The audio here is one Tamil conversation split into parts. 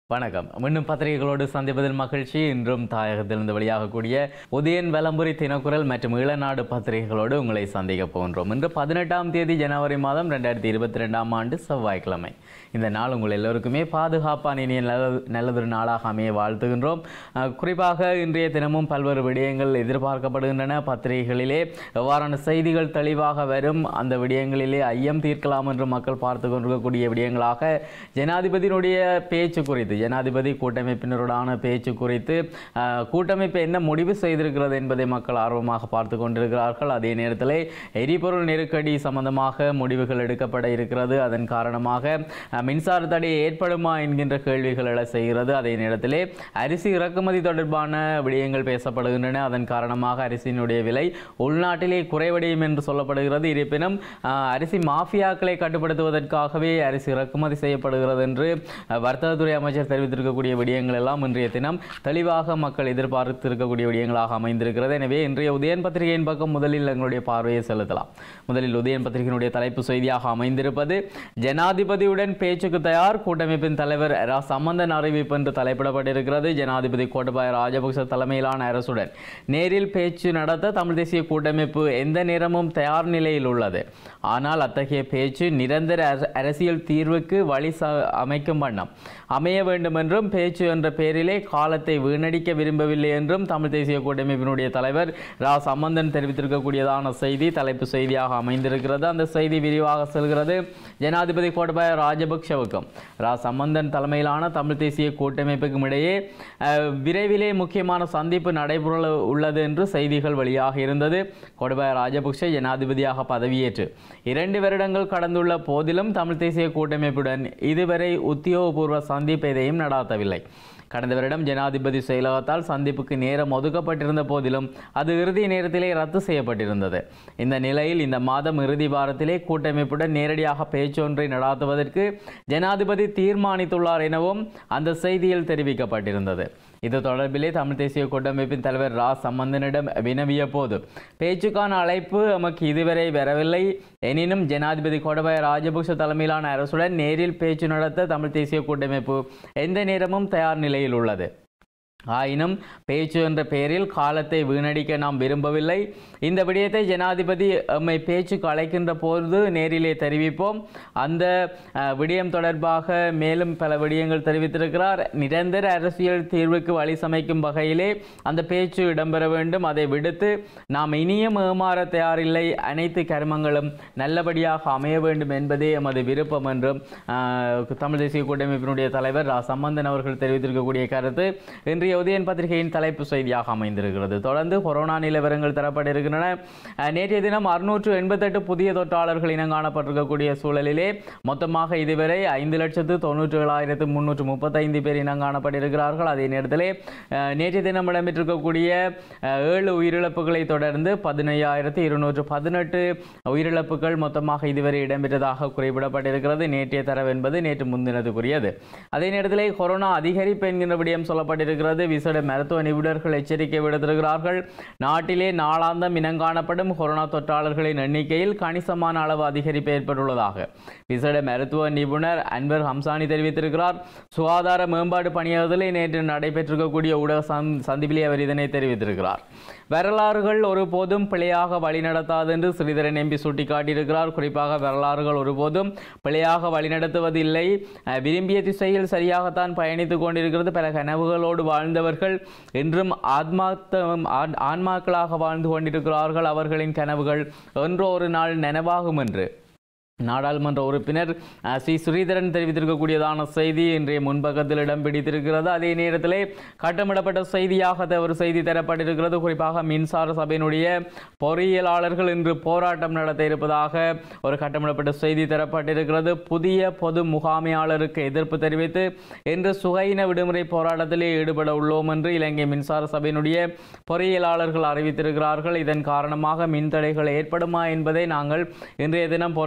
வணக்கம் மீண்டும் பத்திரிகைகளோடு சந்திப்பதில் மகிழ்ச்சி இன்றும் தாயகத்திலிருந்து வெளியாகக்கூடிய உதயன் வலம்புரி தினக்குரல் மற்றும் ஈழநாடு பத்திரிகைகளோடு உங்களை சந்திக்க போகின்றோம் இன்று பதினெட்டாம் தேதி ஜனவரி மாதம் ரெண்டாயிரத்தி இருபத்தி ரெண்டாம் ஆண்டு செவ்வாய்க்கிழமை இந்த நாள் உங்கள் எல்லோருக்குமே பாதுகாப்பான இனிய நல்ல நல்லதொரு நாளாக அமைய வாழ்த்துகின்றோம் அஹ், குறிப்பாக இன்றைய தினமும் பல்வேறு விடயங்கள் எதிர்பார்க்கப்படுகின்றன பத்திரிகைகளிலே எவ்வாறான செய்திகள் தெளிவாக வரும் அந்த விடயங்களிலே ஐயம் தீர்க்கலாம் என்று மக்கள் பார்த்து கொண்டிருக்கக்கூடிய விடயங்களாக ஜனாதிபதியினுடைய பேச்சு குறித்து ஜனாதிபதி கூட்டமைப்பினருடான பேச்சு குறித்து அஹ், கூட்டமைப்பு என்ன முடிவு செய்திருக்கிறது என்பதை மக்கள் ஆர்வமாக பார்த்து கொண்டிருக்கிறார்கள் அதே நேரத்தில் எரிபொருள் நெருக்கடி சம்பந்தமாக முடிவுகள் எடுக்கப்பட இருக்கிறது அதன் காரணமாக அஹ், மின்சார தடை ஏற்படுமா என்கின்ற கேள்விகள் எழ செய்கிறது அதே நேரத்திலே அரிசி இறக்குமதி தொடர்பான விடயங்கள் பேசப்படுகின்றன அதன் காரணமாக அரிசியினுடைய விலை உள்நாட்டிலே குறைவடையும் என்று சொல்லப்படுகிறது இருப்பினும் அஹ், அரிசி மாஃபியாக்களை கட்டுப்படுத்துவதற்காகவே அரிசி இறக்குமதி செய்யப்படுகிறது என்று அஹ், வர்த்தகத்துறை அமைச்சர் தெரிவித்திருக்கக்கூடிய விடயங்கள் எல்லாம் இன்றைய தினம் தெளிவாக மக்கள் எதிர்பார்த்திருக்கக்கூடிய விடயங்களாக அமைந்திருக்கிறது எனவே இன்றைய உதயன் பத்திரிகையின் பக்கம் முதலில் எங்களுடைய பார்வையை செலுத்தலாம் முதலில் உதயன் பத்திரிகையினுடைய தலைப்பு செய்தியாக அமைந்திருப்பது ஜனாதிபதியுடன் பேச்சுக்கு தயார் கூட்டமைப்பின் தலைவர் ரா சம்பந்தன் அறிவிப்பு என்று தலைப்பிடப்பட்டிருக்கிறது ஜனாதிபதி கோட்டபாய ராஜபக்ச தலைமையிலான அரசுடன் நேரில் பேச்சு நடத்த தமிழ் தேசிய கூட்டமைப்பு எந்த நேரமும் தயார் நிலையில் உள்ளது ஆனால் அத்தகைய பேச்சு நிரந்தர அரச- அரசியல் தீர்வுக்கு வழி ச அமைக்கும் வண்ணம் அமைய வேண்டும் என்றும் பேச்சு என்ற பெயரிலே காலத்தை வீணடிக்க விரும்பவில்லை என்றும் தமிழ் தேசிய கூட்டமைப்பினுடைய தலைவர் ரா சம்பந்தன் தெரிவித்திருக்கக்கூடியதான செய்தி தலைப்பு செய்தியாக அமைந்திருக்கிறது அந்த செய்தி விரிவாக செல்கிறது ஜனாதிபதி கோட்டபாய ராஜபக்ஷவுக்கும் ரா சம்பந்தன் தலைமையிலான தமிழ் தேசிய கூட்டமைப்புக்கும் இடையே அஹ், விரைவிலே முக்கியமான சந்திப்பு நடைபெற உள்ளது என்று செய்திகள் வெளியாக இருந்தது கோட்டபாய ராஜபக்ஷ ஜனாதிபதியாக பதவியேற்று இரண்டு வருடங்கள் கடந்துள்ள போதிலும் தமிழ் தேசிய கூட்டமைப்புடன் இதுவரை உத்தியோகபூர்வ சந்திப்பு எதையும் நடாத்தவில்லை கடந்த வருடம் ஜனாதிபதி செயலகத்தால் சந்திப்புக்கு நேரம் ஒதுக்கப்பட்டிருந்த போதிலும் அது இறுதி நேரத்திலே ரத்து செய்யப்பட்டிருந்தது இந்த நிலையில் இந்த மாதம் இறுதி வாரத்திலே கூட்டமைப்புடன் நேரடியாக பேச்சொன்றை நடாத்துவதற்கு ஜனாதிபதி தீர்மானித்துள்ளார் எனவும் அந்த செய்தியில் தெரிவிக்கப்பட்டிருந்தது இது தொடர்பிலே தமிழ் தேசிய கூட்டமைப்பின் தலைவர் ரா சம்பந்தனிடம் வினவிய போது பேச்சுக்கான அழைப்பு எமக்கு இதுவரை வரவில்லை எனினும் ஜனாதிபதி கோடபாய ராஜபக்ஷ தலைமையிலான அரசுடன் நேரில் பேச்சு நடத்த தமிழ் தேசிய கூட்டமைப்பு எந்த நேரமும் தயார் நிலையில் உள்ளது ஆயினும் பேச்சு என்ற பெயரில் காலத்தை வீணடிக்க நாம் விரும்பவில்லை இந்த விடயத்தை ஜனாதிபதி எம்மை பேச்சுக்கு அழைக்கின்ற போது நேரிலே தெரிவிப்போம் அந்த அஹ், விடயம் தொடர்பாக மேலும் பல விடயங்கள் தெரிவித்திருக்கிறார் நிரந்தர அரசியல் தீர்வுக்கு வழி சமைக்கும் வகையிலே அந்த பேச்சு இடம்பெற வேண்டும் அதை விடுத்து நாம் இனியும் ஏமாற தயாரில்லை அனைத்து கர்மங்களும் நல்லபடியாக அமைய வேண்டும் என்பதே எமது விருப்பம் என்றும் அஹ், தமிழ் தேசிய கூட்டமைப்பினுடைய தலைவர் ரா சம்பந்தன் அவர்கள் தெரிவித்திருக்கக்கூடிய கருத்து இன்றைய உதயன் பத்திரிகையின் தலைப்பு செய்தியாக அமைந்திருக்கிறது தொடர்ந்து கொரோனா நிலவரங்கள் தரப்பட்டிருக்கின்றன அஹ், நேற்றைய தினம் அறுநூற்று எண்பத்தெட்டு புதிய தொற்றாளர்கள் இனம் காணப்பட்டிருக்கக்கூடிய சூழலிலே மொத்தமாக இதுவரை ஐந்து லட்சத்து தொண்ணூற்றி ஏழாயிரத்து முன்னூற்று முப்பத்தைந்து பேர் இனம் காணப்பட்டிருக்கிறார்கள் அதே நேரத்திலே அஹ், நேற்றைய தினம் இடம்பெற்றிருக்கக்கூடிய அஹ், ஏழு உயிரிழப்புகளை தொடர்ந்து பதினையாயிரத்து இருநூற்று பதினெட்டு உயிரிழப்புகள் மொத்தமாக இதுவரை இடம்பெற்றதாக குறிப்பிடப்பட்டிருக்கிறது நேற்றைய தரவு என்பது நேற்று முன்தினத்துக்குரியது அதே நேரத்திலே கொரோனா அதிகரிப்பு என்கின்ற விடயம் சொல்லப்பட்டிருக்கிறது விசேட மருத்துவ நிபுணர்கள் எச்சரிக்கை விடுத்திருக்கிறார்கள் நாட்டிலே நாளாந்தம் இனங்காணப்படும் கொரோனா தொற்றாளர்களின் எண்ணிக்கையில் கணிசமான அளவு அதிகரிப்பு ஏற்பட்டுள்ளதாக விசேட மருத்துவ நிபுணர் அன்வர் ஹம்சானி தெரிவித்திருக்கிறார் சுகாதார மேம்பாடு பணியாளர்களை நேற்று நடைபெற்றிருக்கக்கூடிய ஊடக சந்- சந்திப்பிலே அவர் இதனை தெரிவித்திருக்கிறார் வரலாறுகள் ஒருபோதும் பிழையாக வழிநடத்தாது என்று ஸ்ரீதரன் எம்பி சுட்டிக்காட்டியிருக்கிறார் குறிப்பாக வரலாறுகள் ஒருபோதும் பிழையாக வழிநடத்துவதில்லை அஹ், விரும்பிய திசையில் சரியாகத்தான் பயணித்துக் கொண்டிருக்கிறது பல கனவுகளோடு வாழ்ந்தவர்கள் இன்றும் ஆத்மார்த்தம் ஆன்- ஆன்மாக்களாக வாழ்ந்து கொண்டிருக்கிறார்கள் அவர்களின் கனவுகள் ஒன்றோ ஒரு நாள் நனவாகும் என்று நாடாளுமன்ற உறுப்பினர் அஹ், ஸ்ரீ ஸ்ரீதரன் தெரிவித்திருக்கக்கூடியதான செய்தி இன்றைய முன்பக்கத்தில் இடம் பிடித்திருக்கிறது அதே நேரத்திலே கட்டமிடப்பட்ட செய்தியாக த- ஒரு செய்தி தரப்பட்டிருக்கிறது குறிப்பாக மின்சார சபையினுடைய பொறியியலாளர்கள் இன்று போராட்டம் நடத்த இருப்பதாக ஒரு கட்டமிடப்பட்ட செய்தி தரப்பட்டிருக்கிறது புதிய பொது முகாமையாளருக்கு எதிர்ப்பு தெரிவித்து இன்று சுகையின விடுமுறை போராட்டத்திலே ஈடுபட உள்ளோம் என்று இலங்கை மின்சார சபையினுடைய பொறியியலாளர்கள் அறிவித்திருக்கிறார்கள் இதன் காரணமாக மின்தடைகள் ஏற்படுமா என்பதை நாங்கள் இன்றைய தினம் பொறுத்திருந்து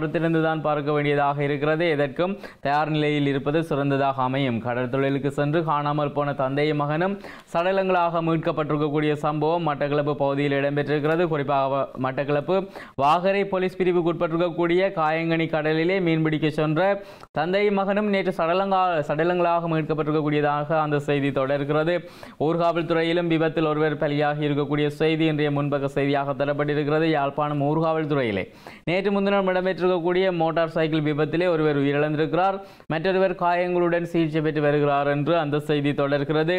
தான் பார்க்க வேண்டியதாக இருக்கிறது எதற்கும் தயார் நிலையில் இருப்பது சிறந்ததாக அமையும் கடல் தொழிலுக்கு சென்று காணாமல் போன தந்தையும் மகனும் சடலங்களாக மீட்கப்பட்டிருக்கக்கூடிய சம்பவம் மட்டக்களப்பு பகுதியில் இடம்பெற்றிருக்கிறது குறிப்பாக மட்டக்களப்பு வாகரை போலீஸ் பிரிவுக்கு உட்பட்டிருக்கக்கூடிய காயங்கனி கடலிலே மீன்பிடிக்க சென்ற தந்தையும் மகனும் நேற்று சடலங்கா சடலங்களாக மீட்கப்பட்டிருக்கக்கூடியதாக அந்த செய்தி தொடர்கிறது ஊர்காவல்துறையிலும் விபத்தில் ஒருவர் பலியாகி இருக்கக்கூடிய செய்தி இன்றைய முன்பக்க செய்தியாக தரப்பட்டிருக்கிறது யாழ்ப்பாணம் ஊர்காவல்துறையிலே நேற்று முன்தினம் இடம்பெற்றிருக்கக்கூடிய மோட்டார் சைக்கிள் விபத்திலே ஒருவர் உயிரிழந்திருக்கிறார் மற்றொருவர் காயங்களுடன் சிகிச்சை பெற்று வருகிறார் என்று அந்த செய்தி தொடர்கிறது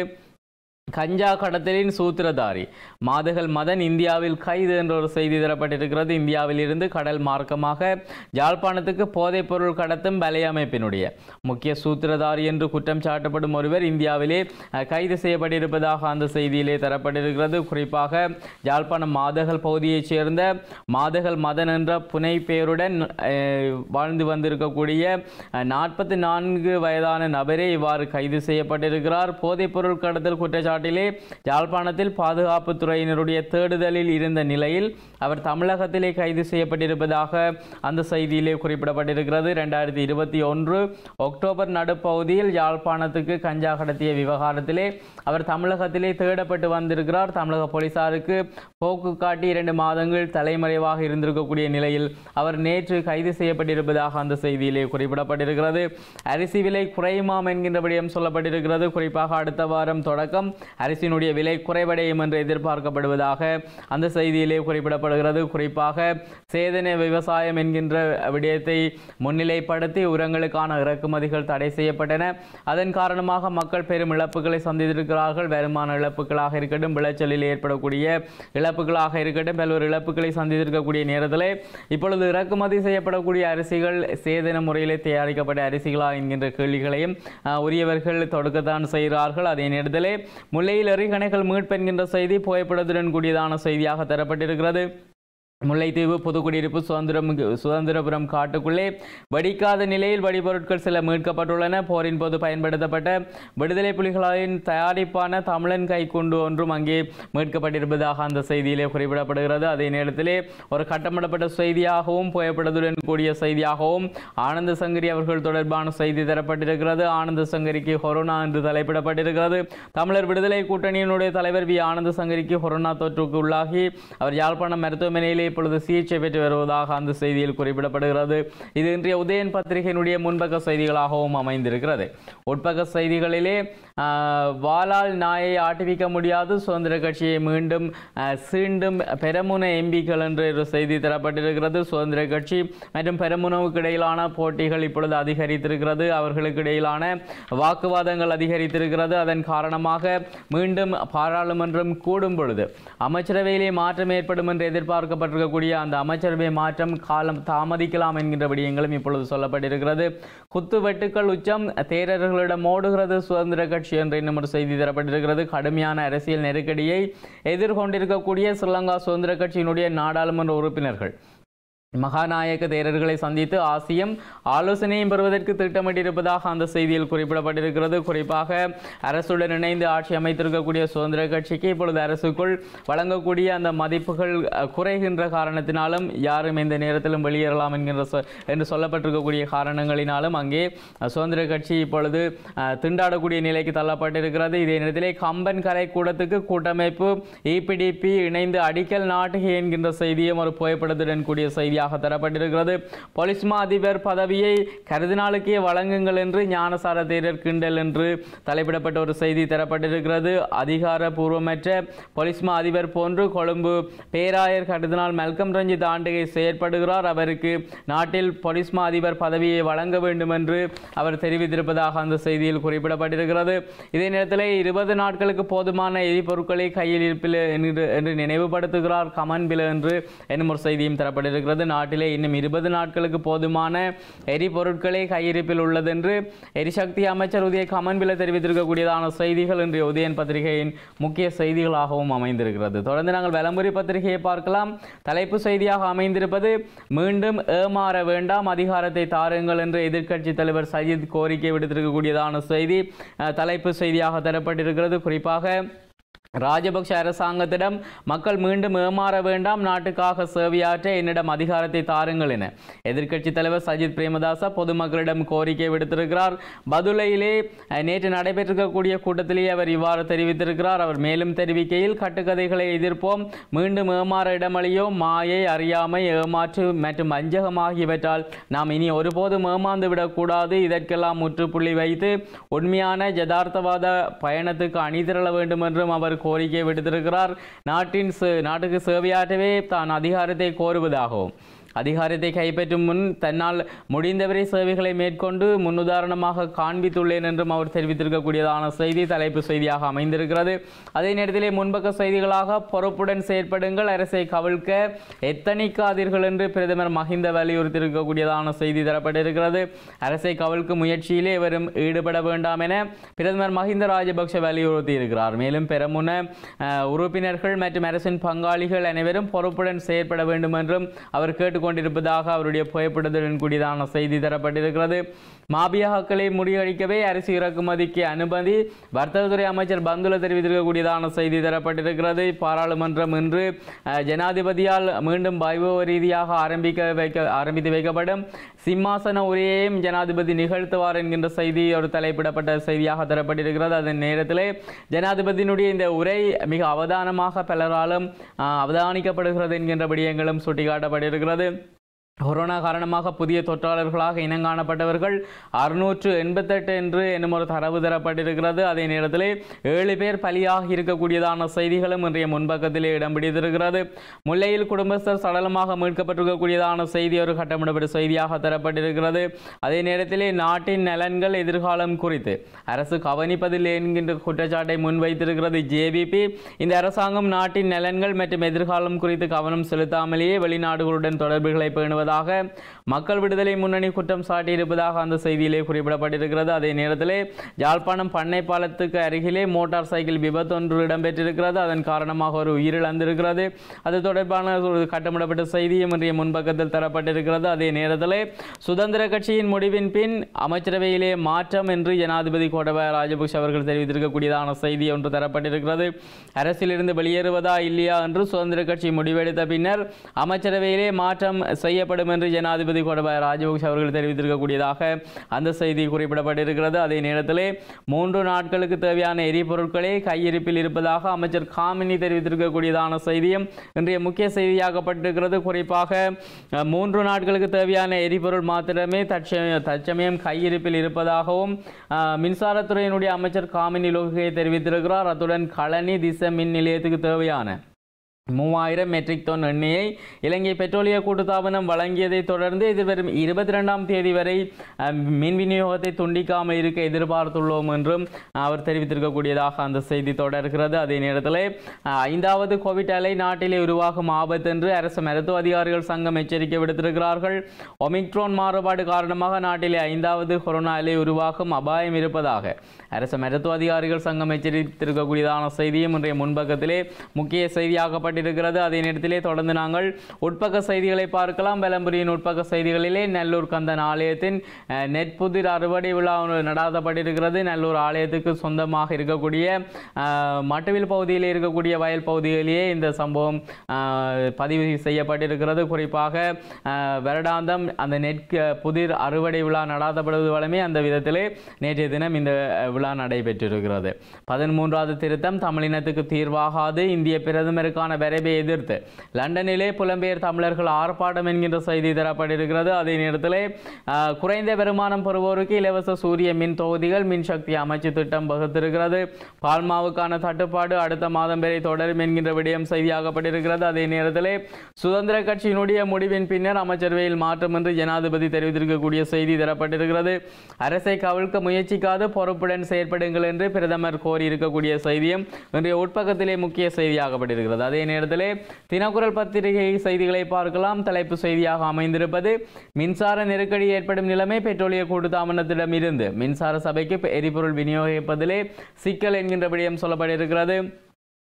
கஞ்சா கடத்தலின் சூத்திரதாரி மாதகள் மதன் இந்தியாவில் கைது என்ற ஒரு செய்தி தரப்பட்டிருக்கிறது இந்தியாவில் இருந்து கடல் மார்க்கமாக யாழ்ப்பாணத்துக்கு போதைப்பொருள் கடத்தும் வலைய அமைப்பினுடைய முக்கிய சூத்திரதாரி என்று குற்றம் சாட்டப்படும் ஒருவர் இந்தியாவிலே அஹ், கைது செய்யப்பட்டிருப்பதாக அந்த செய்தியிலே தரப்பட்டிருக்கிறது குறிப்பாக யாழ்ப்பாணம் மாதகள் பகுதியைச் சேர்ந்த மாதகள் மதன் என்ற புனை பெயருடன் அஹ், வாழ்ந்து வந்திருக்கக்கூடிய நாற்பத்தி நான்கு வயதான நபரே இவ்வாறு கைது செய்யப்பட்டிருக்கிறார் போதைப்பொருள் கடத்தல் குற்றச்சாட்டிலே யாழ்ப்பாணத்தில் பாதுகாப்பு துறையினருடைய தேடுதலில் இருந்த நிலையில் அவர் தமிழகத்திலே கைது செய்யப்பட்டிருப்பதாக அந்த செய்தியிலே குறிப்பிடப்பட்டிருக்கிறது ரெண்டாயிரத்தி இருபத்தி ஒன்று அக்டோபர் நடுப்பகுதியில் யாழ்ப்பாணத்துக்கு கஞ்சா கடத்திய விவகாரத்திலே அவர் தமிழகத்திலே தேடப்பட்டு வந்திருக்கிறார் தமிழக போலீசாருக்கு போக்கு காட்டி இரண்டு மாதங்கள் தலைமறைவாக இருந்திருக்கக்கூடிய நிலையில் அவர் நேற்று கைது செய்யப்பட்டிருப்பதாக அந்த செய்தியிலே குறிப்பிடப்பட்டிருக்கிறது அரிசி விலை குறையுமாம் என்கின்ற விடயம் சொல்லப்பட்டிருக்கிறது குறிப்பாக அடுத்த வாரம் தொடக்கம் அரிசியினுடைய விலை குறைவடையும் என்று எதிர்பார்க்கப்படுவதாக அந்த செய்தியிலே குறிப்பிடப்படுகிறது குறிப்பாக சேதன விவசாயம் என்கின்ற விடயத்தை முன்னிலைப்படுத்தி உரங்களுக்கான இறக்குமதிகள் தடை செய்யப்பட்டன அதன் காரணமாக மக்கள் பெரும் இழப்புகளை சந்தித்திருக்கிறார்கள் வருமான இழப்புகளாக இருக்கட்டும் விளைச்சலில் ஏற்படக்கூடிய இழப்புகளாக இருக்கட்டும் பல்வேறு இழப்புகளை சந்தித்திருக்கக்கூடிய நேரத்தில் இப்பொழுது இறக்குமதி செய்யப்படக்கூடிய அரிசிகள் சேதன முறையிலே தயாரிக்கப்பட்ட அரிசிகளா என்கின்ற கேள்விகளையும் ஆஹ், உரியவர்கள் தொடுக்கத்தான் செய்கிறார்கள் அதே நேரத்திலே முல்லையில் எறிகணைகள் மீட்பு என்கின்ற செய்தி புகைப்படத்துடன் கூடியதான செய்தியாக தரப்பட்டிருக்கிறது முல்லைத்தீவு புதுக்குடியிருப்பு சுதந்திரம் சுதந்திரபுரம் காட்டுக்குள்ளே வெடிக்காத நிலையில் வெடிபொருட்கள் சில மீட்கப்பட்டுள்ளன போரின் போது பயன்படுத்தப்பட்ட விடுதலை புலிகளின் தயாரிப்பான தமிழன் கைக்குண்டு ஒன்றும் அங்கே மீட்கப்பட்டிருப்பதாக அந்த செய்தியிலே குறிப்பிடப்படுகிறது அதே நேரத்திலே ஒரு கட்டமிடப்பட்ட செய்தியாகவும் புகைப்படத்துடன் கூடிய செய்தியாகவும் ஆனந்த சங்கரி அவர்கள் தொடர்பான செய்தி தரப்பட்டிருக்கிறது ஆனந்த சங்கரிக்கு கொரோனா என்று தலைப்பிடப்பட்டிருக்கிறது தமிழர் விடுதலை கூட்டணியினுடைய தலைவர் வி ஆனந்த சங்கரிக்கு கொரோனா தொற்றுக்கு உள்ளாகி அவர் யாழ்ப்பாணம் மருத்துவமனையிலே இப்பொழுது சிகிச்சை பெற்று வருவதாக அந்த செய்தியில் குறிப்பிடப்படுகிறது இது இன்றைய உதயன் பத்திரிகையினுடைய முன்பக்க செய்திகளாகவும் அமைந்திருக்கிறது உட்பக்க செய்திகளிலே ஆஹ், வாளால் நாயை ஆட்டுவிக்க முடியாது சுதந்திர கட்சியை மீண்டும் ஆஹ், சீண்டும் பெரமுன எம்பிக்கள் என்று ஒரு செய்தி தரப்பட்டிருக்கிறது சுதந்திர கட்சி மற்றும் பெரமுனவுக்கு இடையிலான போட்டிகள் இப்பொழுது அதிகரித்திருக்கிறது அவர்களுக்கு இடையிலான வாக்குவாதங்கள் அதிகரித்திருக்கிறது அதன் காரணமாக மீண்டும் பாராளுமன்றம் கூடும் பொழுது அமைச்சரவையிலே மாற்றம் ஏற்படும் என்று எதிர்பார்க்கப்பட்டிருக்கக்கூடிய அந்த அமைச்சரவை மாற்றம் காலம் தாமதிக்கலாம் என்கின்ற விடயங்களும் இப்பொழுது சொல்லப்பட்டிருக்கிறது குத்து வெட்டுக்கள் உச்சம் தேரர்களிடம் ஓடுகிறது சுதந்திர கட்சி என்று இன்னும் ஒரு செய்தி தரப்பட்டிருக்கிறது கடுமையான அரசியல் நெருக்கடியை எதிர்கொண்டிருக்கக்கூடிய ஸ்ரீலங்கா சுதந்திர கட்சியினுடைய நாடாளுமன்ற உறுப்பினர்கள் மகாநாயக தேரர்களை சந்தித்து ஆசியம் ஆலோசனையும் பெறுவதற்கு திட்டமிட்டிருப்பதாக அந்த செய்தியில் குறிப்பிடப்பட்டிருக்கிறது குறிப்பாக அரசுடன் இணைந்து ஆட்சி அமைத்திருக்கக்கூடிய சுதந்திர கட்சிக்கு இப்பொழுது அரசுக்குள் வழங்கக்கூடிய அந்த மதிப்புகள் அஹ், குறைகின்ற காரணத்தினாலும் யாரும் இந்த நேரத்திலும் வெளியேறலாம் என்கின்ற சொ- என்று சொல்லப்பட்டிருக்கக்கூடிய காரணங்களினாலும் அங்கே அஹ், சுதந்திர கட்சி இப்பொழுது அஹ், திண்டாடக்கூடிய நிலைக்கு தள்ளப்பட்டிருக்கிறது இதே நேரத்திலே கம்பன் கரை கூடத்துக்கு கூட்டமைப்பு இபிடிபி இணைந்து அடிக்கல் நாட்டுகை என்கின்ற செய்தியும் ஒரு புகைப்படத்துடன் கூடிய செய்தியாக தரப்பட்டிருக்கிறது பொலிஸ்மா அதிபர் பதவியை கருதினாளுக்கே வழங்குங்கள் என்று ஞானசார தேரர் கிண்டல் என்று தலைப்பிடப்பட்ட ஒரு செய்தி தரப்பட்டிருக்கிறது அதிகாரபூர்வமற்ற பொலிஸ்மா அதிபர் போன்று கொழும்பு பேராயர் கருதினால் மெல்கம் ரஞ்சித் ஆண்டுகை செயற்படுகிறார் அவருக்கு நாட்டில் பொலிஸ்மா அதிபர் பதவியை வழங்க வேண்டும் என்று அவர் தெரிவித்திருப்பதாக அந்த செய்தியில் குறிப்பிடப்பட்டிருக்கிறது இதே நேரத்தில் இருபது நாட்களுக்கு போதுமான எரிபொருட்களை கையில் இருப்பில் என்று என்று நினைவுபடுத்துகிறார் கமன் பில என்று என்னும் ஒரு செய்தியும் தரப்பட்டிருக்கிறது நாட்டிலே இன்னும் இருபது நாட்களுக்கு போதுமான எரிபொருட்களே கையிருப்பில் உள்ளது என்று எரிசக்தி அமைச்சர் உதய கமன் பில தெரிவித்திருக்கக்கூடியதான செய்திகள் இன்றைய உதயன் பத்திரிகையின் முக்கிய செய்திகளாகவும் அமைந்திருக்கிறது தொடர்ந்து நாங்கள் விளம்பரி பத்திரிகையை பார்க்கலாம் தலைப்பு செய்தியாக அமைந்திருப்பது மீண்டும் ஏமாற வேண்டாம் அதிகாரத்தை தாருங்கள் என்று எதிர்க்கட்சி தலைவர் சஜித் கோரிக்கை விடுத்திருக்கக்கூடியதான செய்தி அஹ், தலைப்பு செய்தியாக தரப்பட்டிருக்கிறது குறிப்பாக ராஜபக்ஷ அரசாங்கத்திடம் மக்கள் மீண்டும் ஏமாற வேண்டாம் நாட்டுக்காக சேவையாற்ற என்னிடம் அதிகாரத்தை தாருங்கள் என எதிர்க்கட்சி தலைவர் சஜித் பிரேமதாச பொதுமக்களிடம் கோரிக்கை விடுத்திருக்கிறார் பதுளையிலே அஹ், நேற்று நடைபெற்றிருக்கக்கூடிய கூட்டத்திலேயே அவர் இவ்வாறு தெரிவித்திருக்கிறார் அவர் மேலும் தெரிவிக்கையில் கட்டுக்கதைகளை எதிர்ப்போம் மீண்டும் ஏமாற இடமளியோ மாயை அறியாமை ஏமாற்று மற்றும் வஞ்சகம் ஆகியவற்றால் நாம் இனி ஒருபோதும் ஏமாந்து விடக்கூடாது இதற்கெல்லாம் முற்றுப்புள்ளி வைத்து உண்மையான ஜதார்த்தவாத பயணத்துக்கு அணிதிரள வேண்டும் என்றும் அவர் கோரிக்கை விடுத்திருக்கிறார் நாட்டின் சே- நாட்டுக்கு சேவையாற்றவே தான் அதிகாரத்தை கோருவதாகவும் அதிகாரத்தை கைப்பற்றும் முன் தன்னால் முடிந்தவரை சேவைகளை மேற்கொண்டு முன்னுதாரணமாக காண்பித்துள்ளேன் என்றும் அவர் தெரிவித்திருக்கக்கூடியதான செய்தி தலைப்பு செய்தியாக அமைந்திருக்கிறது அதே நேரத்திலே முன்பக்க செய்திகளாக பொறுப்புடன் செயற்படுங்கள் அரசை கவிழ்க்க எத்தனிக்காதீர்கள் என்று பிரதமர் மஹிந்த வலியுறுத்தியிருக்கக்கூடியதான செய்தி தரப்பட்டிருக்கிறது அரசை கவிழ்க்கும் முயற்சியிலே எவரும் ஈடுபட வேண்டாம் என பிரதமர் மஹிந்த ராஜபக்ஷ வலியுறுத்தி இருக்கிறார் மேலும் பெரமுன அஹ், உறுப்பினர்கள் மற்றும் அரசின் பங்காளிகள் அனைவரும் பொறுப்புடன் செயற்பட வேண்டும் என்றும் அவர் கேட்டுக்கொண்டிருப்பதாக அவருடைய புகைப்படத்துடன் கூடியதான செய்தி தரப்பட்டிருக்கிறது மாபியாக்களை முறியடிக்கவே அரிசி இறக்குமதிக்கு அனுமதி வர்த்தகத்துறை அமைச்சர் பந்துல தெரிவித்திருக்கக்கூடியதான செய்தி தரப்பட்டிருக்கிறது பாராளுமன்றம் இன்று அஹ், ஜனாதிபதியால் மீண்டும் வைபவ ரீதியாக ஆரம்பிக்க வைக்க ஆரம்பித்து வைக்கப்படும் சிம்மாசன உரையையும் ஜனாதிபதி நிகழ்த்துவார் என்கின்ற செய்தி ஒரு தலைப்பிடப்பட்ட செய்தியாக தரப்பட்டிருக்கிறது அதன் நேரத்திலே ஜனாதிபதியினுடைய இந்த உரை மிக அவதானமாக பலராலும் அஹ், அவதானிக்கப்படுகிறது என்கின்ற விடயங்களும் சுட்டிக்காட்டப்பட்டிருக்கிறது கொரோனா காரணமாக புதிய தொற்றாளர்களாக இனங்காணப்பட்டவர்கள் அறுநூற்று எண்பத்தெட்டு என்று என்னும் ஒரு தரவு தரப்பட்டிருக்கிறது அதே நேரத்திலே ஏழு பேர் பலியாகி இருக்கக்கூடியதான செய்திகளும் இன்றைய முன்பக்கத்திலே இடம் பிடித்திருக்கிறது முல்லையில் குடும்பஸ்தர் சடலமாக மீட்கப்பட்டிருக்கக்கூடியதான செய்தி ஒரு கட்டமிடப்பட்ட செய்தியாக தரப்பட்டிருக்கிறது அதே நேரத்திலே நாட்டின் நலன்கள் எதிர்காலம் குறித்து அரசு கவனிப்பதில்லை என்கின்ற குற்றச்சாட்டை முன்வைத்திருக்கிறது ஜேவிபி இந்த அரசாங்கம் நாட்டின் நலன்கள் மற்றும் எதிர்காலம் குறித்து கவனம் செலுத்தாமலேயே வெளிநாடுகளுடன் தொடர்புகளை பேணுவதாக மக்கள் விடுதலை முன்னணி குற்றம் சாட்டியிருப்பதாக அந்த செய்தியிலே குறிப்பிடப்பட்டிருக்கிறது அதே நேரத்திலே யாழ்ப்பாணம் பண்ணை பாலத்துக்கு அருகிலே மோட்டார் சைக்கிள் விபத்து ஒன்று இடம்பெற்றிருக்கிறது அதன் காரணமாக ஒரு உயிரிழந்திருக்கிறது அது தொடர்பான ஒரு கட்டமிடப்பட்ட செய்தியும் இன்றைய முன்பக்கத்தில் தரப்பட்டிருக்கிறது அதே நேரத்திலே சுதந்திர கட்சியின் முடிவின் பின் அமைச்சரவையிலே மாற்றம் என்று ஜனாதிபதி கோடபாய ராஜபக்ஷ அவர்கள் தெரிவித்திருக்கக்கூடியதான செய்தி ஒன்று தரப்பட்டிருக்கிறது அரசிலிருந்து வெளியேறுவதா இல்லையா என்று சுதந்திர கட்சி முடிவெடுத்த பின்னர் அமைச்சரவையிலே மாற்றம் செய்யப்படும் என்று ஜனாதிபதி கோடபாய ராஜபக்ஷ அவர்கள் தெரிவித்திருக்கக்கூடியதாக அந்த செய்தி குறிப்பிடப்பட்டிருக்கிறது அதே நேரத்திலே மூன்று நாட்களுக்கு தேவையான எரிபொருட்களே கையிருப்பில் இருப்பதாக அமைச்சர் காமினி தெரிவித்திருக்கக்கூடியதான செய்தியும் இன்றைய முக்கிய செய்தியாகப்பட்டிருக்கிறது குறிப்பாக அஹ், மூன்று நாட்களுக்கு தேவையான எரிபொருள் மாத்திரமே தற்சமய தற்சமயம் கையிருப்பில் இருப்பதாகவும் அஹ், மின்சாரத்துறையினுடைய அமைச்சர் காமினி லோகே தெரிவித்திருக்கிறார் அத்துடன் களனி திச மின் நிலையத்துக்கு தேவையான மூவாயிரம் மெட்ரிக் டன் எண்ணெயை இலங்கை பெட்ரோலிய கூட்டுத்தாபனம் வழங்கியதை தொடர்ந்து எதிர்வரும் இருபத்தி ரெண்டாம் தேதி வரை அஹ், மின் விநியோகத்தை துண்டிக்காமல் இருக்க எதிர்பார்த்துள்ளோம் என்றும் அவர் தெரிவித்திருக்கக்கூடியதாக அந்த செய்தி தொடர்கிறது அதே நேரத்தில் அஹ், ஐந்தாவது கோவிட் அலை நாட்டிலே உருவாகும் ஆபத்து என்று அரசு மருத்துவ அதிகாரிகள் சங்கம் எச்சரிக்கை விடுத்திருக்கிறார்கள் ஒமிக்ரோன் மாறுபாடு காரணமாக நாட்டிலே ஐந்தாவது கொரோனா அலை உருவாகும் அபாயம் இருப்பதாக அரசு மருத்துவ அதிகாரிகள் சங்கம் எச்சரித்திருக்கக்கூடியதான செய்தியும் இன்றைய முன்பக்கத்திலே முக்கிய செய்தியாக்கப்பட்டிருக்கிறது அதே நேரத்திலே தொடர்ந்து நாங்கள் உட்பக்க செய்திகளை பார்க்கலாம் பெலம்புரியின் உட்பக்க செய்திகளிலே நல்லூர் கந்தன் ஆலயத்தின் அஹ், நெற்புதிர் அறுவடை விழா ஒன்று நடாத்தப்பட்டிருக்கிறது நல்லூர் ஆலயத்துக்கு சொந்தமாக இருக்கக்கூடிய அஹ், மட்டுவில் பகுதியில் இருக்கக்கூடிய வயல் பகுதிகளிலேயே இந்த சம்பவம் அஹ், பதிவு செய்யப்பட்டிருக்கிறது குறிப்பாக அஹ், வருடாந்தம் அந்த நெற் புதிர் அறுவடை விழா நடாத்தப்படுவது வளமே அந்த விதத்திலே நேற்றைய தினம் இந்த அஹ், விழா நடைபெற்றிருக்கிறது பதிமூன்றாவது திருத்தம் தமிழினத்துக்கு தீர்வாகாது இந்திய பிரதமருக்கான வரைவை எதிர்த்து லண்டனிலே புலம்பெயர் தமிழர்கள் ஆர்ப்பாட்டம் என்கின்ற செய்தி தரப்பட்டிருக்கிறது அதே நேரத்திலே அஹ், குறைந்த வருமானம் பெறுவோருக்கு இலவச சூரிய மின் தொகுதிகள் மின்சக்தி அமைச்சு திட்டம் வகுத்திருக்கிறது பால்மாவுக்கான தட்டுப்பாடு அடுத்த மாதம் வரை தொடரும் என்கின்ற விடயம் செய்தியாகப்பட்டிருக்கிறது அதே நேரத்திலே சுதந்திர கட்சியினுடைய முடிவின் பின்னர் அமைச்சரவையில் மாற்றம் என்று ஜனாதிபதி தெரிவித்திருக்கக்கூடிய செய்தி தரப்பட்டிருக்கிறது அரசை கவிழ்க்க முயற்சிக்காது பொறுப்புடன் செயற்படுங்கள் என்று பிரதமர் கோரியிருக்கக்கூடிய செய்தியும் இன்றைய உட்பக்கத்திலே முக்கிய செய்தியாகப்பட்டிருக்கிறது அதே நேரத்திலே தினக்குரல் பத்திரிகை செய்திகளை பார்க்கலாம் தலைப்பு செய்தியாக அமைந்திருப்பது மின்சார நெருக்கடி ஏற்படும் நிலைமை பெட்ரோலிய கூட்டுத்தாபனத்திடம் இருந்து மின்சார சபைக்கு எரிபொருள் விநியோகிப்பதிலே சிக்கல் என்கின்ற விடயம் சொல்லப்பட்டிருக்கிறது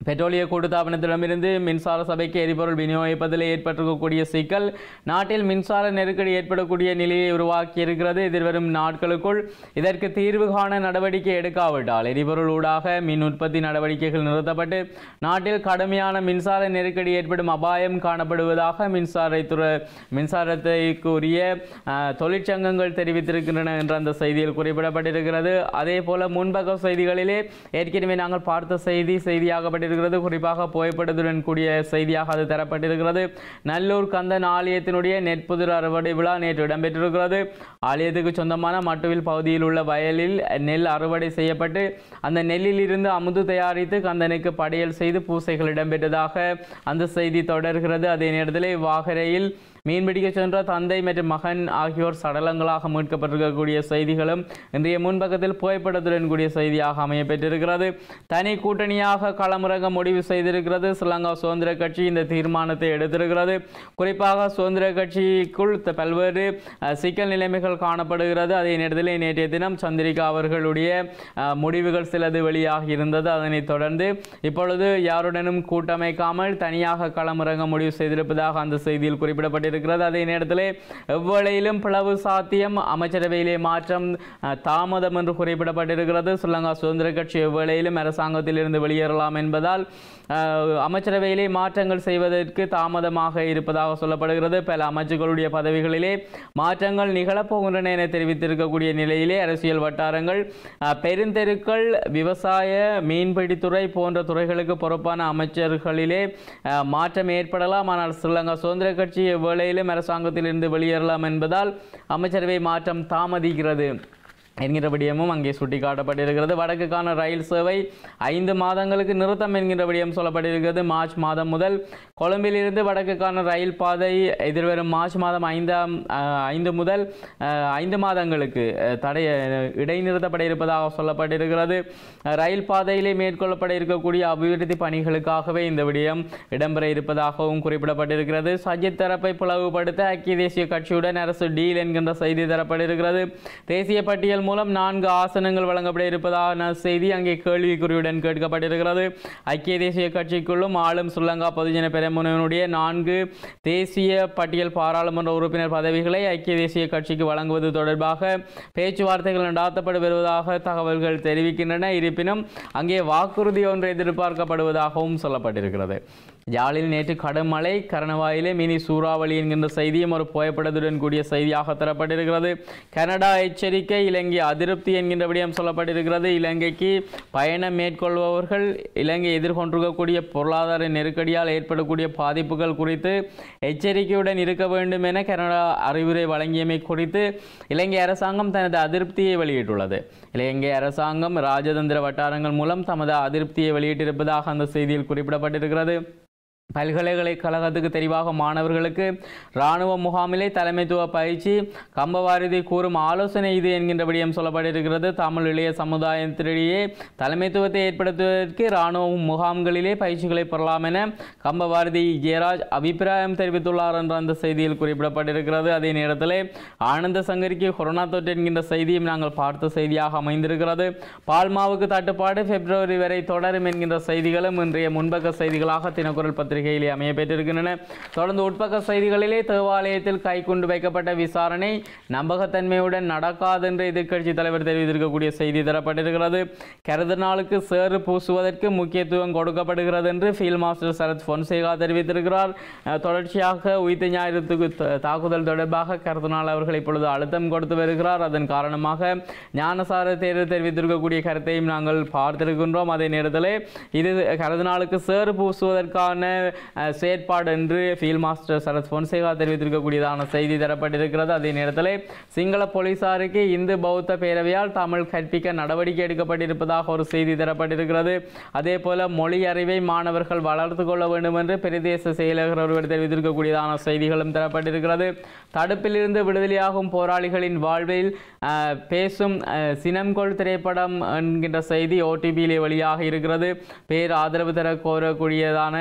பெட்ரோலிய கூட்டுத்தாபனத்திடமிருந்து மின்சார சபைக்கு எரிபொருள் விநியோகிப்பதில் ஏற்பட்டிருக்கக்கூடிய சிக்கல் நாட்டில் மின்சார நெருக்கடி ஏற்படக்கூடிய நிலையை உருவாக்கி இருக்கிறது எதிர்வரும் நாட்களுக்குள் இதற்கு தீர்வு காண நடவடிக்கை எடுக்காவிட்டால் எரிபொருள் ஊடாக மின் உற்பத்தி நடவடிக்கைகள் நிறுத்தப்பட்டு நாட்டில் கடுமையான மின்சார நெருக்கடி ஏற்படும் அபாயம் காணப்படுவதாக மின்சாரத்துறை மின்சாரத்துக்கு உரிய அஹ், தொழிற்சங்கங்கள் தெரிவித்திருக்கின்றன என்ற அந்த செய்தியில் குறிப்பிடப்பட்டிருக்கிறது அதே போல முன்பக்க செய்திகளிலே ஏற்கனவே நாங்கள் பார்த்த செய்தி செய்தியாகப்பட்டிருக்கிறது குறிப்பாக புகைப்படத்துடன் கூடிய செய்தியாக அது தரப்பட்டிருக்கிறது நல்லூர் கந்தன் ஆலயத்தினுடைய நெற்புதிர் அறுவடை விழா நேற்று இடம்பெற்றிருக்கிறது ஆலயத்துக்கு சொந்தமான மட்டுவில் பகுதியில் உள்ள வயலில் நெல் அறுவடை செய்யப்பட்டு அந்த நெல்லில் இருந்து அமுது தயாரித்து கந்தனுக்கு படையல் செய்து பூசைகள் இடம்பெற்றதாக அந்த செய்தி தொடர்கிறது அதே நேரத்தில் வாகரையில் மீன்பிடிக்க சென்ற தந்தை மற்றும் மகன் ஆகியோர் சடலங்களாக மீட்கப்பட்டிருக்கக்கூடிய செய்திகளும் இன்றைய முன்பக்கத்தில் புகைப்படத்துடன் கூடிய செய்தியாக அமைய பெற்றிருக்கிறது தனி கூட்டணியாக களமிறங்க முடிவு செய்திருக்கிறது ஸ்ரீலங்கா சுதந்திர கட்சி இந்த தீர்மானத்தை எடுத்திருக்கிறது குறிப்பாக சுதந்திர கட்சிக்குள் த- பல்வேறு அஹ், சிக்கல் நிலைமைகள் காணப்படுகிறது அதே நேரத்தில் நேற்றைய தினம் சந்திரிகா அவர்களுடைய அஹ், முடிவுகள் சிலது வெளியாகி இருந்தது அதனைத் தொடர்ந்து இப்பொழுது யாருடனும் கூட்டமைக்காமல் தனியாக களமிறங்க முடிவு செய்திருப்பதாக அந்த செய்தியில் குறிப்பிடப்பட்டிருக்கிறது அதே நேரத்தில் எவ்வளையிலும் பிளவு சாத்தியம் அமைச்சரவையிலே மாற்றம் அஹ், தாமதம் என்று குறிப்பிடப்பட்டிருக்கிறது ஸ்ரீலங்கா சுதந்திர கட்சி எவ்வளையிலும் அரசாங்கத்தில் இருந்து வெளியேறலாம் என்பதால் அஹ், அமைச்சரவையிலே மாற்றங்கள் செய்வதற்கு தாமதமாக இருப்பதாக சொல்லப்படுகிறது பல அமைச்சர்களுடைய பதவிகளிலே மாற்றங்கள் நிகழப்போகின்றன என தெரிவித்திருக்கக்கூடிய நிலையிலே அரசியல் வட்டாரங்கள் அஹ், பெருந்தெருக்கள் விவசாய மீன்பிடித்துறை போன்ற துறைகளுக்கு பொறுப்பான அமைச்சர்களிலே அஹ், மாற்றம் ஏற்படலாம் ஆனால் ஸ்ரீலங்கா சுதந்திர கட்சி எவ்வேளையிலும் அரசாங்கத்தில் இருந்து வெளியேறலாம் என்பதால் அமைச்சரவை மாற்றம் தாமதிக்கிறது என்கிற விடயமும் அங்கே சுட்டிக்காட்டப்பட்டிருக்கிறது வடக்குக்கான ரயில் சேவை ஐந்து மாதங்களுக்கு நிறுத்தம் என்கிற விடயம் சொல்லப்பட்டிருக்கிறது மார்ச் மாதம் முதல் கொழும்பிலிருந்து வடக்குக்கான ரயில் பாதை எதிர்வரும் மார்ச் மாதம் ஐந்தாம் அஹ், ஐந்து முதல் அஹ், ஐந்து மாதங்களுக்கு அஹ், தடை அஹ், இடைநிறுத்தப்பட இருப்பதாக சொல்லப்பட்டிருக்கிறது அஹ், ரயில் பாதையிலே மேற்கொள்ளப்பட இருக்கக்கூடிய அபிவிருத்தி பணிகளுக்காகவே இந்த விடயம் இடம்பெற இருப்பதாகவும் குறிப்பிடப்பட்டிருக்கிறது சஜித் தரப்பை பிளவுபடுத்த ஐக்கிய தேசிய கட்சியுடன் அரசு டீல் என்கின்ற செய்தி தரப்பட்டிருக்கிறது தேசிய பட்டியல் மூலம் நான்கு ஆசனங்கள் வழங்கப்பட இருப்பதான செய்தி அங்கே கேள்விக்குறியுடன் கேட்கப்பட்டிருக்கிறது ஐக்கிய தேசிய கட்சிக்குள்ளும் ஆளும் ஸ்ரீலங்கா பொதுஜன பெரமுனனுடைய நான்கு தேசிய பட்டியல் பாராளுமன்ற உறுப்பினர் பதவிகளை ஐக்கிய தேசிய கட்சிக்கு வழங்குவது தொடர்பாக பேச்சுவார்த்தைகள் நடாத்தப்பட்டு வருவதாக தகவல்கள் தெரிவிக்கின்றன இருப்பினும் அங்கே வாக்குறுதி ஒன்று எதிர்பார்க்கப்படுவதாகவும் சொல்லப்பட்டிருக்கிறது யாழில் நேற்று கடும் மழை கரணவாயிலே மினி சூறாவளி என்கின்ற செய்தியும் ஒரு புகைப்படத்துடன் கூடிய செய்தியாக தரப்பட்டிருக்கிறது கனடா எச்சரிக்கை இலங்கை அதிருப்தி என்கின்ற விடயம் சொல்லப்பட்டிருக்கிறது இலங்கைக்கு பயணம் மேற்கொள்பவர்கள் இலங்கை எதிர்கொண்டிருக்கக்கூடிய பொருளாதார நெருக்கடியால் ஏற்படக்கூடிய பாதிப்புகள் குறித்து எச்சரிக்கையுடன் இருக்க வேண்டும் என கனடா அறிவுரை வழங்கியமை குறித்து இலங்கை அரசாங்கம் தனது அதிருப்தியை வெளியிட்டுள்ளது இலங்கை அரசாங்கம் ராஜதந்திர வட்டாரங்கள் மூலம் தமது அதிருப்தியை வெளியிட்டிருப்பதாக அந்த செய்தியில் குறிப்பிடப்பட்டிருக்கிறது பல்கலைக்கழகத்துக்கு தெரிவாக மாணவர்களுக்கு இராணுவ முகாமிலே தலைமைத்துவ பயிற்சி கம்பவாரதி கூறும் ஆலோசனை இது என்கின்ற விடயம் சொல்லப்பட்டிருக்கிறது தமிழ் இளைய சமுதாயத்திடையே தலைமைத்துவத்தை ஏற்படுத்துவதற்கு இராணுவ முகாம்களிலே பயிற்சிகளை பெறலாம் என கம்பவாரதி ஜெயராஜ் அபிப்பிராயம் தெரிவித்துள்ளார் என்ற அந்த செய்தியில் குறிப்பிடப்பட்டிருக்கிறது அதே நேரத்தில் ஆனந்த சங்கரிக்கு கொரோனா தொற்று என்கின்ற செய்தியும் நாங்கள் பார்த்த செய்தியாக அமைந்திருக்கிறது பால்மாவுக்கு தட்டுப்பாடு பிப்ரவரி வரை தொடரும் என்கின்ற செய்திகளும் இன்றைய முன்பக்க செய்திகளாக தினக்குரல் பத்திரிகையிலே அமைய பெற்றிருக்கின்றன தொடர்ந்து உட்பக்க செய்திகளிலே தேவாலயத்தில் கைக்குண்டு வைக்கப்பட்ட விசாரணை நம்பகத்தன்மையுடன் நடக்காது என்று எதிர்க்கட்சி தலைவர் தெரிவித்திருக்கக்கூடிய செய்தி தரப்பட்டிருக்கிறது கருது நாளுக்கு சேறு பூசுவதற்கு முக்கியத்துவம் கொடுக்கப்படுகிறது என்று ஃபீல்ட் மாஸ்டர் சரத் பொன்சேகா தெரிவித்திருக்கிறார் அஹ், தொடர்ச்சியாக உயிர்த்த ஞாயிறத்துக்கு த- தாக்குதல் தொடர்பாக கருத்துநாள் அவர்கள் இப்பொழுது அழுத்தம் கொடுத்து வருகிறார் அதன் காரணமாக ஞானசார தேர்தல் தெரிவித்திருக்கக்கூடிய கருத்தையும் நாங்கள் பார்த்திருக்கின்றோம் அதே நேரத்தில் இது கருதுநாளுக்கு சேறு பூசுவதற்கான அஹ், செயற்பாடு என்று ஃபீல்ட் மாஸ்டர் சரத் பொன்சேகா தெரிவித்திருக்கக்கூடியதான செய்தி தரப்பட்டிருக்கிறது அதே நேரத்தில் சிங்கள போலீசாருக்கு இந்து பௌத்த பேரவையால் தமிழ் கற்பிக்க நடவடிக்கை எடுக்கப்பட்டிருப்பதாக ஒரு செய்தி தரப்பட்டிருக்கிறது அதே போல மொழி அறிவை மாணவர்கள் வளர்த்து கொள்ள வேண்டும் என்று பிரதேச செயலகர் ஒருவர் தெரிவித்திருக்கக்கூடியதான செய்திகளும் தரப்பட்டிருக்கிறது தடுப்பிலிருந்து விடுதலையாகும் போராளிகளின் வாழ்வில் அஹ், பேசும் அஹ், சினம்கொள் திரைப்படம் என்கின்ற செய்தி ஓடிபியிலே வெளியாக இருக்கிறது பேர் ஆதரவு தர கோரக்கூடியதான ஒரு ஊடக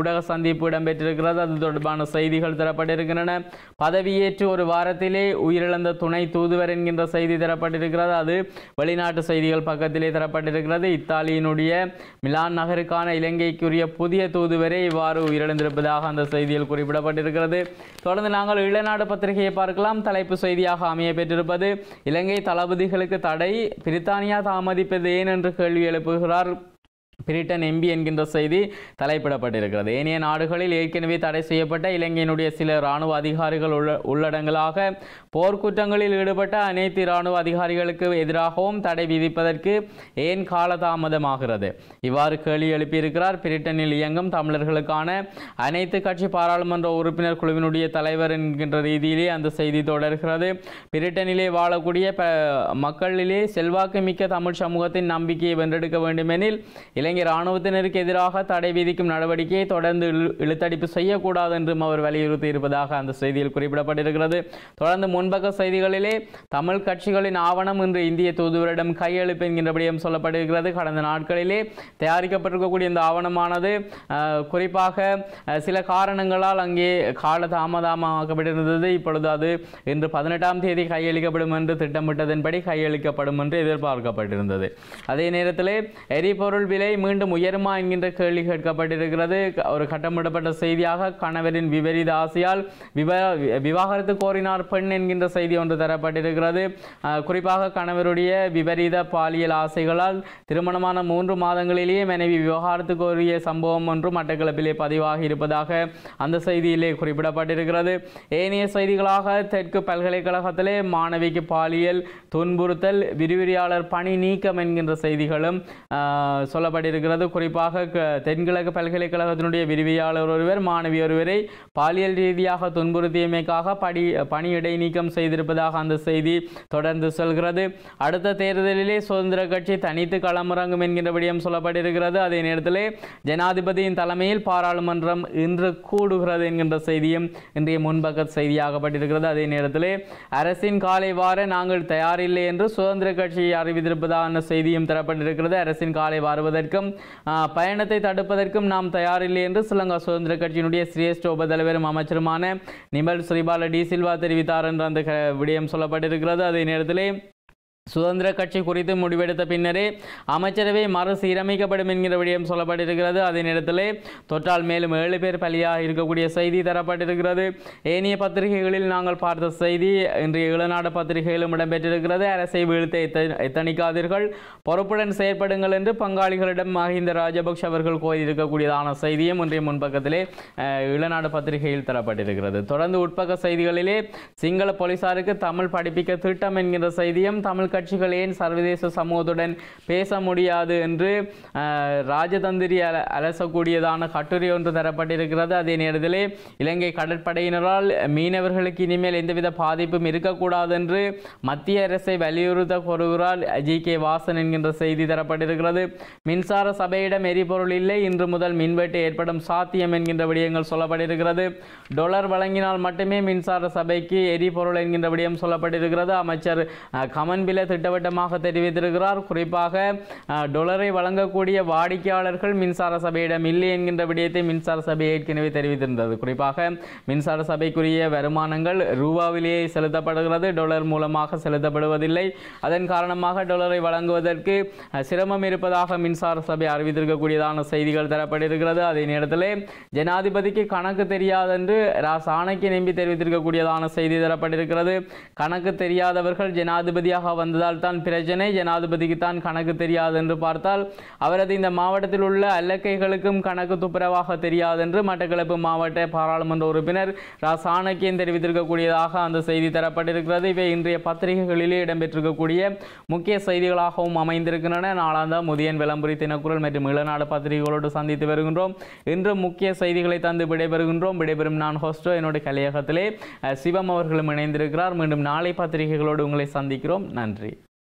ஊடக சந்திப்பு இடம்பெற்றிருக்கிறது அது தொடர்பான செய்திகள் தரப்பட்டிருக்கின்றன பதவியேற்று ஒரு வாரத்திலே உயிரிழந்த துணை தூதுவர் என்கின்ற செய்தி தரப்பட்டிருக்கிறது அது வெளிநாட்டு செய்திகள் பக்கத்திலே தரப்பட்டிருக்கிறது இத்தாலியினுடைய மிலான் நகருக்கான இலங்கைக்குரிய புதிய தூதுவரே இவ்வாறு உயிரிழந்திருப்பதாக அந்த செய்தியில் குறிப்பிடப்பட்டிருக்கிறது தொடர்ந்து நாங்கள் இளநாடு பத்திரிகையை பார்க்கலாம் தலைப்பு செய்தியாக அமைய பெற்றிருப்பது இலங்கை தளபதிகளுக்கு தடை பிரித்தானியா தாமதிப்பது ஏன் என்று கேள்வி எழுப்புகிறார் பிரிட்டன் எம்பி என்கின்ற செய்தி தலைப்பிடப்பட்டிருக்கிறது ஏனைய நாடுகளில் ஏற்கனவே தடை செய்யப்பட்ட இலங்கையினுடைய சில இராணுவ அதிகாரிகள் உள்ள உள்ளடங்கலாக போர்க்குற்றங்களில் ஈடுபட்ட அனைத்து இராணுவ அதிகாரிகளுக்கு எதிராகவும் தடை விதிப்பதற்கு ஏன் காலதாமதமாகிறது இவ்வாறு கேள்வி எழுப்பியிருக்கிறார் பிரிட்டனில் இயங்கும் தமிழர்களுக்கான அனைத்து கட்சி பாராளுமன்ற உறுப்பினர் குழுவினுடைய தலைவர் என்கின்ற ரீதியிலே அந்த செய்தி தொடர்கிறது பிரிட்டனிலே வாழக்கூடிய ப- மக்களிலே செல்வாக்கு மிக்க தமிழ் சமூகத்தின் நம்பிக்கையை வென்றெடுக்க வேண்டுமெனில் இலங்கை இராணுவத்தினருக்கு எதிராக தடை விதிக்கும் நடவடிக்கையை தொடர்ந்து இழு- இழுத்தடிப்பு செய்யக்கூடாது என்றும் அவர் வலியுறுத்தி இருப்பதாக அந்த செய்தியில் குறிப்பிடப்பட்டிருக்கிறது தொடர்ந்து முன்பக்க செய்திகளிலே தமிழ் கட்சிகளின் ஆவணம் இன்று இந்திய தூதுவரிடம் கையெழுப்பு என்கின்ற விடயம் சொல்லப்பட்டிருக்கிறது கடந்த நாட்களிலே தயாரிக்கப்பட்டிருக்கக்கூடிய இந்த ஆவணமானது அஹ், குறிப்பாக அஹ், சில காரணங்களால் அங்கே கால தாமதமாக்கப்பட்டிருந்தது இப்பொழுது அது இன்று பதினெட்டாம் தேதி கையளிக்கப்படும் என்று திட்டமிட்டதன்படி கையளிக்கப்படும் என்று எதிர்பார்க்கப்பட்டிருந்தது அதே நேரத்தில் எரிபொருள் விலை மீண்டும் உயருமா என்கின்ற கேள்வி கேட்கப்பட்டிருக்கிறது க- ஒரு கட்டமிடப்பட்ட செய்தியாக கணவரின் விபரீத ஆசையால் விவ விவாகரத்து கோரினார் பெண் என்கின்ற செய்தி ஒன்று தரப்பட்டிருக்கிறது அஹ், குறிப்பாக கணவருடைய விபரீத பாலியல் ஆசைகளால் திருமணமான மூன்று மாதங்களிலேயே மனைவி விவகாரத்து கோரிய சம்பவம் ஒன்று மட்டக்களப்பிலே பதிவாகி இருப்பதாக அந்த செய்தியிலே குறிப்பிடப்பட்டிருக்கிறது ஏனைய செய்திகளாக தெற்கு பல்கலைக்கழகத்திலே மாணவிக்கு பாலியல் துன்புறுத்தல் விரிவிரியாளர் பணி நீக்கம் என்கின்ற செய்திகளும் ஆஹ், சொல்லப்பட்டிருக்கிறது குறிப்பாக க- தென்கிழக்கு பல்கலைக்கழகத்தினுடைய விரிவியாளர் ஒருவர் மாணவி ஒருவரை பாலியல் ரீதியாக துன்புறுத்தியமைக்காக படி பணி இடைநீக்கம் செய்திருப்பதாக அந்த செய்தி தொடர்ந்து சொல்கிறது அடுத்த தேர்தலிலே சுதந்திர கட்சி தனித்து களமிறங்கும் என்கின்ற விடயம் சொல்லப்பட்டிருக்கிறது அதே நேரத்திலே ஜனாதிபதியின் தலைமையில் பாராளுமன்றம் இன்று கூடுகிறது என்கின்ற செய்தியும் இன்றைய முன்பக்க செய்தியாகப்பட்டிருக்கிறது அதே நேரத்திலே அரசின் காலை வார நாங்கள் தயாரில்லை என்று சுதந்திர கட்சி அறிவித்திருப்பதான செய்தியும் தரப்பட்டிருக்கிறது அரசின் காலை வருவதற்கும் ஆ, பயணத்தை தடுப்பதற்கும் நாம் தயாரில்லை என்று ஸ்ரீலங்கா சுதந்திர கட்சியினுடைய சிரேஷ்ட உபதலைவரும் அமைச்சருமான நிமல் ஸ்ரீபால டி சில்வா தெரிவித்தார் என்ற அந்த க- விடயம் சொல்லப்பட்டிருக்கிறது அதே நேரத்திலே சுதந்திர கட்சி குறித்து முடிவெடுத்த பின்னரே அமைச்சரவை மறுசீரமைக்கப்படும் என்கிற விடயம் சொல்லப்பட்டிருக்கிறது அதே நேரத்திலே தொற்றால் மேலும் ஏழு பேர் பலியாக இருக்கக்கூடிய செய்தி தரப்பட்டிருக்கிறது ஏனைய பத்திரிகைகளில் நாங்கள் பார்த்த செய்தி இன்றைய இளநாடு பத்திரிகையிலும் இடம்பெற்றிருக்கிறது அரசை வீழ்த்த எத்த- எத்தனிக்காதீர்கள் பொறுப்புடன் செயற்படுங்கள் என்று பங்காளிகளிடம் மஹிந்த ராஜபக்ஷ அவர்கள் கோரியிருக்கக்கூடியதான செய்தியும் இன்றைய முன்பக்கத்திலே அஹ், இளநாடு பத்திரிகையில் தரப்பட்டிருக்கிறது தொடர்ந்து உட்பக்க செய்திகளிலே சிங்கள போலீசாருக்கு தமிழ் படிப்பிக்க திட்டம் என்கிற செய்தியும் தமிழ் கட்சிகள் ஏன் சர்வதேச சமூகத்துடன் பேச முடியாது என்று அஹ், ராஜதந்திரி அல அலசக்கூடியதான கட்டுரை ஒன்று தரப்பட்டிருக்கிறது அதே நேரத்திலே இலங்கை கடற்படையினரால் மீனவர்களுக்கு இனிமேல் எந்தவித பாதிப்பும் இருக்கக்கூடாது என்று மத்திய அரசை வலியுறுத்த கோருகிறார் ஜி கே வாசன் என்கின்ற செய்தி தரப்பட்டிருக்கிறது மின்சார சபையிடம் எரிபொருள் இல்லை இன்று முதல் மின்வெட்டு ஏற்படும் சாத்தியம் என்கின்ற விடயங்கள் சொல்லப்பட்டிருக்கிறது டொலர் வழங்கினால் மட்டுமே மின்சார சபைக்கு எரிபொருள் என்கின்ற விடயம் சொல்லப்பட்டிருக்கிறது அமைச்சர் அஹ், கமன்பில திட்டவட்டமாக தெரிவித்திருக்கிறார் குறிப்பாக அஹ், டொலரை வழங்கக்கூடிய வாடிக்கையாளர்கள் மின்சார சபையிடம் இல்லை என்கின்ற விடயத்தை மின்சார சபை ஏற்கனவே தெரிவித்திருந்தது குறிப்பாக மின்சார சபைக்குரிய வருமானங்கள் ரூபாவிலேயே செலுத்தப்படுகிறது டொலர் மூலமாக செலுத்தப்படுவதில்லை அதன் காரணமாக டொலரை வழங்குவதற்கு அஹ், சிரமம் இருப்பதாக மின்சார சபை அறிவித்திருக்கக்கூடியதான செய்திகள் தரப்பட்டிருக்கிறது அதே நேரத்தில் ஜனாதிபதிக்கு கணக்கு தெரியாதென்று ரா சாணக்கிய நம்பி தெரிவித்திருக்கக்கூடியதான செய்தி தரப்பட்டிருக்கிறது கணக்கு தெரியாதவர்கள் ஜனாதிபதியாக வந்ததால் தான் பிரச்சனை ஜனாதிபதிக்கு தான் கணக்கு தெரியாது என்று பார்த்தால் அவரது இந்த மாவட்டத்தில் உள்ள அல்லக்கைகளுக்கும் கணக்கு துப்புரவாக தெரியாது என்று மட்டக்களப்பு மாவட்ட பாராளுமன்ற உறுப்பினர் ரா சாணக்கியன் தெரிவித்திருக்கக்கூடியதாக அந்த செய்தி தரப்பட்டிருக்கிறது இவை இன்றைய பத்திரிகைகளிலே இடம்பெற்றிருக்கக்கூடிய முக்கிய செய்திகளாகவும் அமைந்திருக்கின்றன நாளாந்தம் முதியன் விளம்பரி தினக்குரல் மற்றும் இளநாடு பத்திரிகைகளோடு சந்தித்து வருகின்றோம் இன்று முக்கிய செய்திகளை தந்து விடைபெறுகின்றோம் விடைபெறும் நான் ஹோஸ்டோ என்னுடைய கலையகத்திலே அஹ், சிவம் அவர்களும் இணைந்திருக்கிறார் மீண்டும் நாளை பத்திரிகைகளோடு உங்களை சந்திக்கிறோம் நன்றி